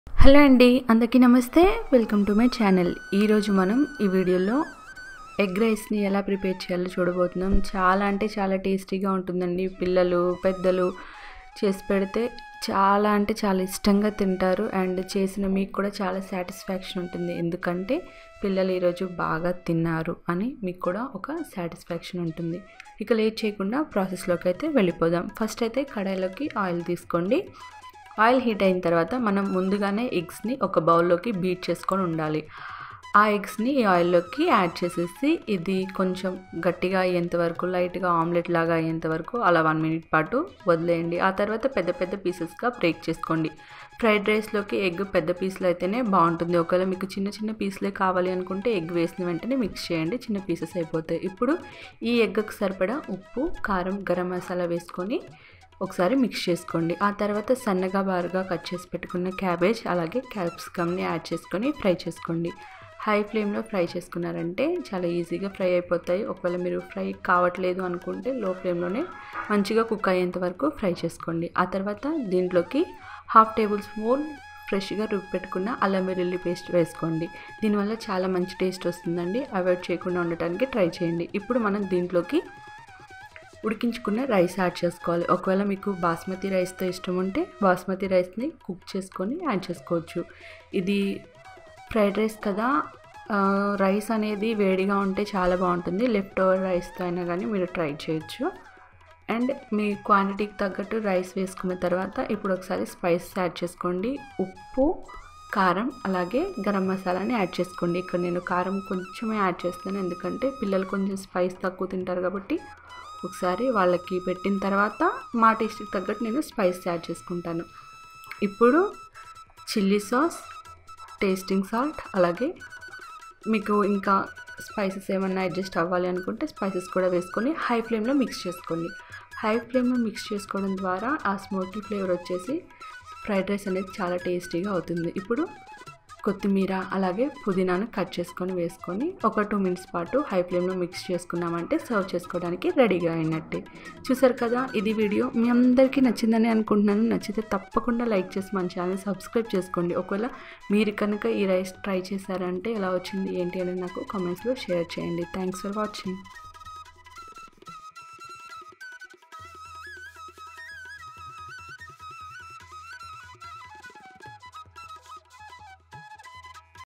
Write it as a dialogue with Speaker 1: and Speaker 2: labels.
Speaker 1: hello అండి అందరికీ నమస్తే వెల్కమ్ టు మై ఛానల్ ఈరోజు మనం ఈ వీడియోలో ఎగ్ రైస్ని ఎలా ప్రిపేర్ చేయాలో చూడబోతున్నాం చాలా అంటే చాలా టేస్టీగా ఉంటుందండి పిల్లలు పెద్దలు చేసి పెడితే చాలా అంటే చాలా ఇష్టంగా తింటారు అండ్ చేసిన మీకు కూడా చాలా సాటిస్ఫాక్షన్ ఉంటుంది ఎందుకంటే పిల్లలు ఈరోజు బాగా తిన్నారు అని మీకు కూడా ఒక సాటిస్ఫాక్షన్ ఉంటుంది ఇక లేట్ చేయకుండా ప్రాసెస్లోకి అయితే వెళ్ళిపోదాం ఫస్ట్ అయితే కడాయిలోకి ఆయిల్ తీసుకోండి ఆయిల్ హీట్ అయిన తర్వాత మనం ముందుగానే ఎగ్స్ని ఒక బౌల్లోకి బీట్ చేసుకొని ఉండాలి ఆ ఎగ్స్ని ఈ ఆయిల్లోకి యాడ్ చేసేసి ఇది కొంచెం గట్టిగా అయ్యేంత వరకు లైట్గా ఆమ్లెట్ లాగా అయ్యేంత వరకు అలా వన్ మినిట్ పాటు వదిలేయండి ఆ తర్వాత పెద్ద పెద్ద పీసెస్గా బ్రేక్ చేసుకోండి ఫ్రైడ్ రైస్లోకి ఎగ్ పెద్ద పీసులు అయితేనే బాగుంటుంది ఒకవేళ మీకు చిన్న చిన్న పీసులే కావాలి అనుకుంటే ఎగ్ వేసిన వెంటనే మిక్స్ చేయండి చిన్న పీసెస్ అయిపోతాయి ఇప్పుడు ఈ ఎగ్కి సరిపడా ఉప్పు కారం గరం మసాలా వేసుకొని ఒకసారి మిక్స్ చేసుకోండి ఆ తర్వాత సన్నగా బారుగా కట్ చేసి పెట్టుకున్న క్యాబేజ్ అలాగే క్యాప్సికమ్ని యాడ్ చేసుకొని ఫ్రై చేసుకోండి హై ఫ్లేమ్లో ఫ్రై చేసుకున్నారంటే చాలా ఈజీగా ఫ్రై అయిపోతాయి ఒకవేళ మీరు ఫ్రై కావట్లేదు అనుకుంటే లో ఫ్లేమ్లోనే మంచిగా కుక్ అయ్యేంత వరకు ఫ్రై చేసుకోండి ఆ తర్వాత దీంట్లోకి హాఫ్ టేబుల్ స్పూన్ ఫ్రెష్గా రుబ్బి పెట్టుకున్న అల్లం వెల్లుల్లి పేస్ట్ వేసుకోండి దీనివల్ల చాలా మంచి టేస్ట్ వస్తుందండి అవాయిడ్ చేయకుండా ఉండటానికి ట్రై చేయండి ఇప్పుడు మనం దీంట్లోకి ఉడికించుకున్న రైస్ యాడ్ చేసుకోవాలి ఒకవేళ మీకు బాస్మతి రైస్తో ఇష్టం ఉంటే బాస్మతి రైస్ని కుక్ చేసుకొని యాడ్ చేసుకోవచ్చు ఇది ఫ్రైడ్ రైస్ కదా రైస్ అనేది వేడిగా ఉంటే చాలా బాగుంటుంది లెఫ్ట్ ఓవర్ రైస్తో అయినా కానీ మీరు ట్రై చేయొచ్చు అండ్ మీ క్వాంటిటీకి తగ్గట్టు రైస్ వేసుకున్న తర్వాత ఇప్పుడు ఒకసారి స్పైస్ యాడ్ చేసుకోండి ఉప్పు కారం అలాగే గరం మసాలాని యాడ్ చేసుకోండి ఇక్కడ నేను కారం కొంచెమే యాడ్ చేస్తాను ఎందుకంటే పిల్లలు కొంచెం స్పైస్ తక్కువ తింటారు కాబట్టి ఒకసారి వాళ్ళకి పెట్టిన తర్వాత మా టేస్ట్కి తగ్గట్టు నేను స్పైస్ యాడ్ చేసుకుంటాను ఇప్పుడు చిల్లీ సాస్ టేస్టింగ్ సాల్ట్ అలాగే మీకు ఇంకా స్పైసెస్ ఏమన్నా అడ్జస్ట్ అవ్వాలి అనుకుంటే స్పైసెస్ కూడా వేసుకొని హై ఫ్లేమ్లో మిక్స్ చేసుకోండి హై ఫ్లేమ్లో మిక్స్ చేసుకోవడం ద్వారా ఆ స్మోకీ ఫ్లేవర్ వచ్చేసి ఫ్రైడ్ రైస్ అనేది చాలా టేస్టీగా అవుతుంది ఇప్పుడు కొత్తిమీర అలాగే పుదీనాను కట్ చేసుకొని వేసుకొని ఒక టూ మినిట్స్ పాటు హై ఫ్లేమ్లో మిక్స్ చేసుకున్నామంటే సర్వ్ చేసుకోవడానికి రెడీగా అయినట్టే చూసారు కదా ఇది వీడియో మీ అందరికీ నచ్చిందని అనుకుంటున్నాను నచ్చితే తప్పకుండా లైక్ చేసి మన ఛానల్ సబ్స్క్రైబ్ చేసుకోండి ఒకవేళ మీరు కనుక ఈ రైస్ ట్రై చేశారంటే ఎలా వచ్చింది ఏంటి అనేది నాకు కామెంట్స్లో షేర్ చేయండి థ్యాంక్స్ ఫర్ వాచింగ్